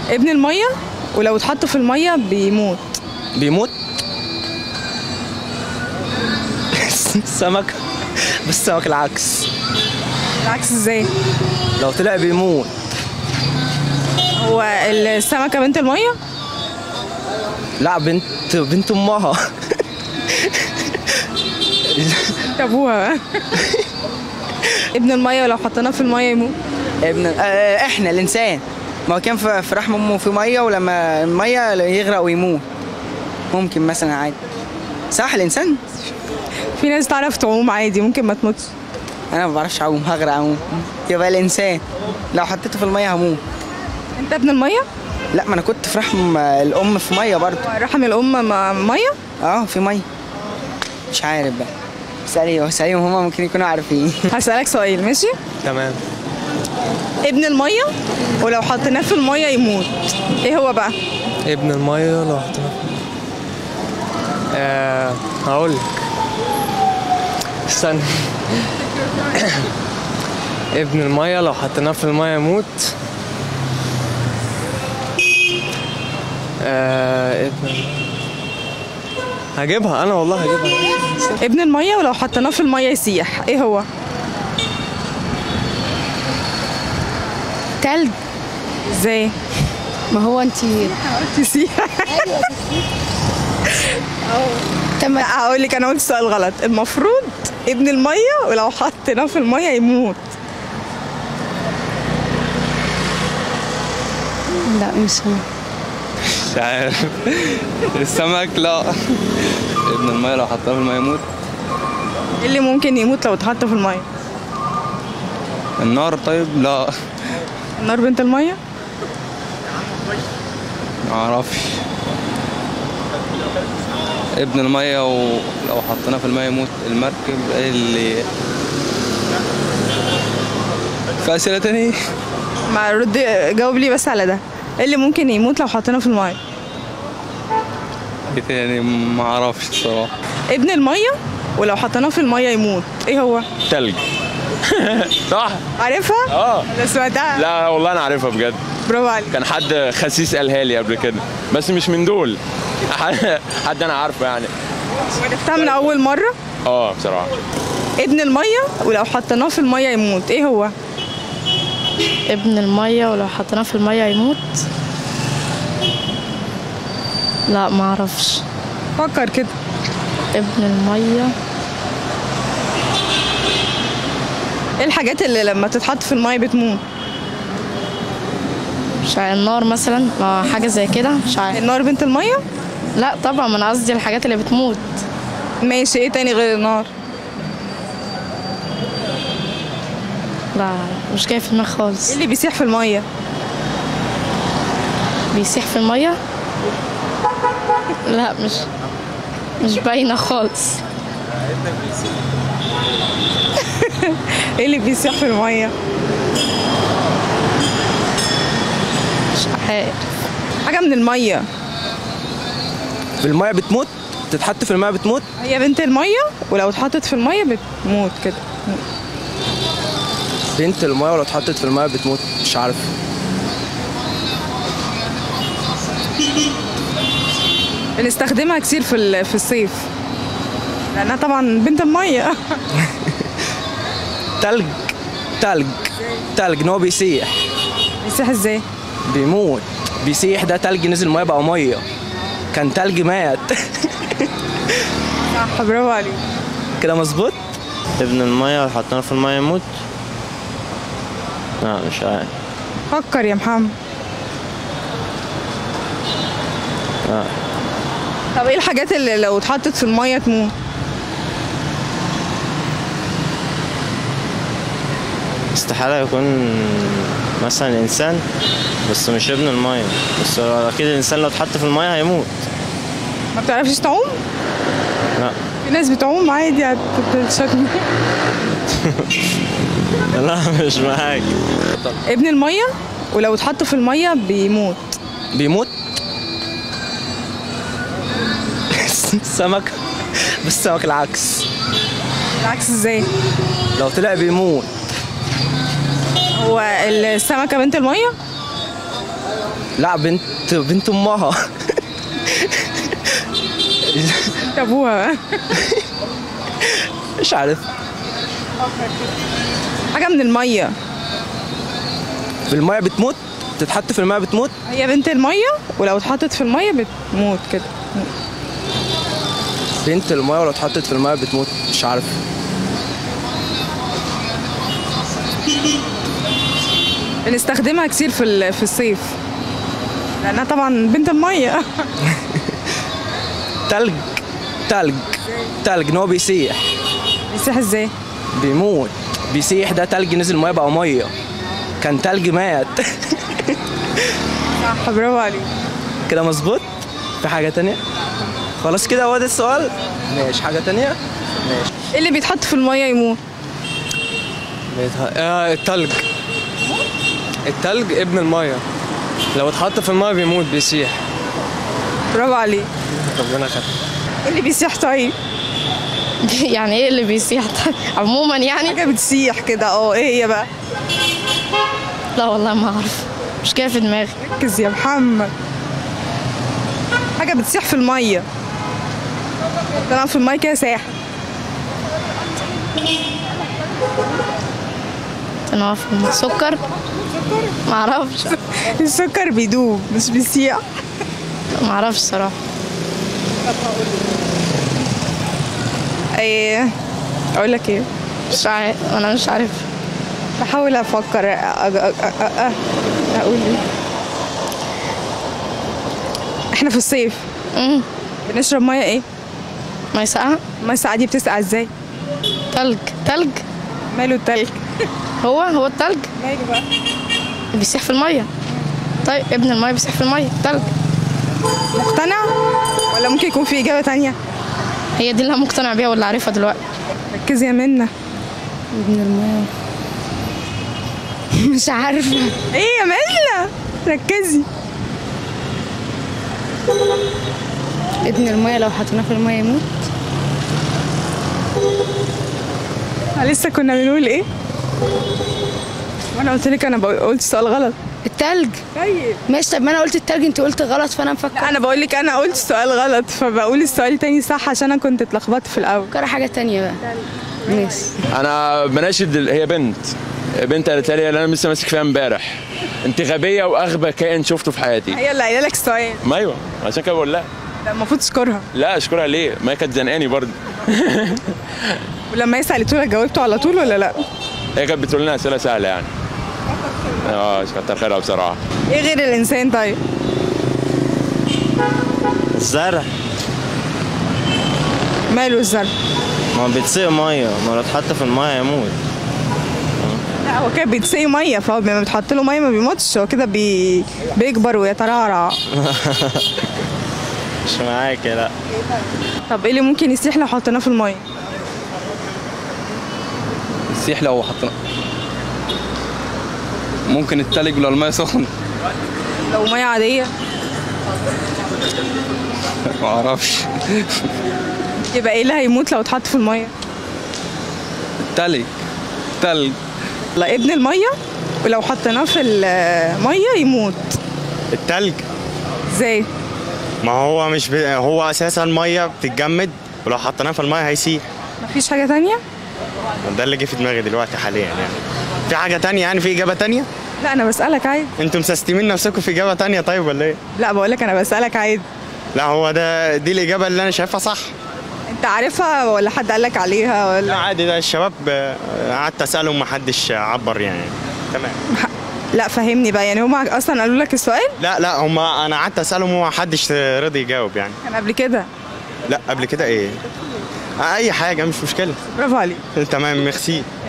ابن الميه ولو اتحط في الميه بيموت بيموت السمك بس السمك العكس العكس ازاي لو طلع بيموت هو السمكه بنت الميه لا بنت بنت امها بنت ابوها بقى. ابن الميه ولو حطيناه في الميه يموت ابن آه احنا الانسان ما هو كان في في رحم امه في ميه ولما الميه يغرق ويموت ممكن مثلا عادي صح الانسان في ناس تعرف تعوم عادي ممكن ما تموتش انا ما بعرفش اعوم هغرق اعوم يبقى الانسان لو حطيته في الميه هموت انت ابن الميه لا ما انا كنت في رحم آه، الام في ميه برضه رحم الام ما- ميه اه في ميه مش عارف بقى اساليهم اساليهم هما ممكن يكونوا عارفين هسألك سؤال ماشي تمام ابن الميه ولو حطيناه في الميه يموت ايه هو بقى ابن المية لو حطينا آه هقول لك استنى ابن المية لو حطيناه في المية يموت آه ابن هجيبها انا والله هجيبها ابن الميه ولو حطيناه في الميه يسيح ايه هو تلج ازاي ما هو انت يسيح تم لا هقول لك انا قلت سؤال غلط المفروض ابن الميه ولو حطيناه في الميه يموت لا مش هو مش عارف السمك لا ابن الميه لو حطاه في الميه يموت ايه اللي ممكن يموت لو اتحط في الميه النار طيب لا النار بنت الميه معرفش ابن الميه ولو حطيناه في الميه يموت المركب اللي في اسئله تانية ما رد جاوب لي بس على ده ايه اللي ممكن يموت لو حطيناه في الميه ايه تاني معرفش الصراحه ابن الميه ولو حطيناه في الميه يموت ايه هو تلج صح عارفها اه انا سمعتها لا والله انا عارفها بجد برافو عليك كان حد خسيس قالها لي قبل كده بس مش من دول حد- حد انا عارفه يعني عرفتها من اول مره اه بصراحه ابن الميه ولو حطيناه في الميه يموت ايه هو ابن المية ولو حطيناه في المية يموت لا ما اعرفش فكر كده ابن المية ايه الحاجات اللي لما تتحط في الميه بتموت مش عارف النار مثلا ما حاجة زي كده مش عارف النار بنت الميه لا طبعا ما انا قصدي الحاجات اللي بتموت ماشي ايه تاني غير النار لا مش جاي في دماغي خالص ايه اللي بيسيح في الميه بيسيح في المية لا مش مش باينة خالص ايه اللي بيسيح في الميه مش عارف حاجه من الميه في الميه بتموت تتحط في الميه بتموت هي بنت الميه ولو اتحطت في الميه بتموت كده بنت الميه ولو اتحطت في الميه بتموت مش عارف بنستخدمها كتير في ال- في الصيف لانها طبعا بنت الميه تلج تلج تلج ان هو بيسيح بيسيح ازاي بيموت بيسيح ده تلج نزل ميه بقى ميه كان تلج مات صح برافو عليك كده مظبوط ابن المية لو حطيناه في المية يموت لا مش عارف فكر يا محمد لا طب ايه الحاجات اللي لو اتحطت في الميه تموت استحالة يكون مثلا إنسان بس مش ابن المية بس هو أكيد الإنسان لو اتحط في المية هيموت ما بتعرفش تعوم لا في ناس بتعوم عادي هتتشتم لا مش معاك ابن الميه ولو اتحط في الميه بيموت بيموت السمك بس السمك العكس العكس ازاي لو طلع بيموت هو السمكه بنت الميه لا بنت بنت امها بنت ابوها بقى. مش عارف حاجه من الميه في الميه بتموت تتحط في الميه بتموت هي بنت الميه ولو اتحطت في الميه بتموت كده بنت الميه ولو اتحطت في الميه بتموت مش عارف بنستخدمها كتير في ال- في الصيف لانها طبعا بنت الميه تلج تلج تلج ان هو بيسيح بيسيح ازاي بيموت بيسيح ده تلج نزل ميه بقى ميه كان تلج مات صح برافو عليك كده مظبوط في حاجه تانية خلاص كده هو ده السؤال ماشي حاجه تانية ماشي ايه اللي بيتحط في الميه يموت آه التلج التلج ابن الميه لو اتحط في الميه بيموت بيسيح برافو عليك ربنا خير ايه اللي بيسيح طيب يعني ايه اللي بيسيح عموما يعني حاجه بتسيح كده اه ايه هي بقى لا والله ما اعرف مش كده في دماغي ركز يا محمد حاجه بتسيح في الميه طبعا في الميه كده ساح تنوع في الماء. سكر ما اعرفش السكر بيدوب مش بيسيح ما اعرفش صراحه ايه اقول لك ايه مش عارف انا مش عارف بحاول افكر أ- أ- أ- أ- أ- اقول ايه احنا في الصيف امم بنشرب ميه ايه ما ساقعه الميه الساقعه دي بتسقع ازاي تلج تلج ماله التلج هو هو التلج ماله بقى بيسيح في الميه طيب ابن الميه بيسيح في الميه تلج مقتنع ولا ممكن يكون في اجابه تانية هي دي اللي انا مقتنع بيها واللي عارفها دلوقتي ركزي يا منى ابن الميه مش عارفه ايه يا منى ركزي ابن الميه لو حطيناه في الميه يموت احنا لسه كنا بنقول ايه وانا قلت لك انا بقول- قلت سؤال غلط التلج طيب ماشي طب ما انا قلت التلج انت قلت غلط فانا مفكر لا انا بقول لك انا قلت سؤال غلط فبقول السؤال تاني صح عشان انا كنت اتلخبطت في الاول مفكرة حاجة تانية بقى ماشي انا بناشد ال- هي بنت بنت قالت لي اللي انا لسه ماسك فيها امبارح انت غبيه واغبى كائن شفته في حياتي هي اللي قايله لك السؤال ما ايوه عشان كده بقول لها ده المفروض تشكرها لا اشكرها ليه ما هي كانت زنقاني برضه ولما هي سالته لك جاوبته على طول ولا لا هي كانت بتقول لنا اسئله سهله يعني اه كتر خيرها بصراحه ايه غير الانسان طيب الزرع ماله الزرع ما هو بيتسقي ميه ما لو اتحط في الميه يموت لا هو كده بيتسقي ميه فهو لما بتحط له ميه ما بيموتش هو كده بي... بيكبر ويترعرع مش معاك لا طب ايه اللي ممكن يسيح لو حطيناه في الميه السيح لو حطينا ممكن التلج لو الميه سخنه لو ميه عاديه ما اعرفش يبقى ايه اللي هيموت لو اتحط في الميه التلج تلج لا ابن الميه ولو حطيناه في الميه يموت التلج ازاي ما هو مش ب... هو اساسا ميه بتتجمد ولو حطيناه في الميه هيسيح مفيش حاجه تانية ده اللي جه في دماغي دلوقتي حاليا يعني في حاجه تانية يعني في اجابه تانية لا انا بسالك عادي انتوا مسستمين نفسكم في اجابه تانية طيب ولا ايه لا بقول لك انا بسالك عادي لا هو ده دي الاجابه اللي انا شايفها صح انت عارفها ولا حد قال لك عليها لا ولا عادي ده الشباب آه، قعدت اسالهم ما حدش عبر يعني تمام لا فهمني بقى يعني هما اصلا قالوا لك السؤال لا لا هم انا قعدت اسالهم وما حدش رضي يجاوب يعني كان قبل كده لا قبل كده ايه اي حاجه مش مشكله برافو عليك تمام ميرسي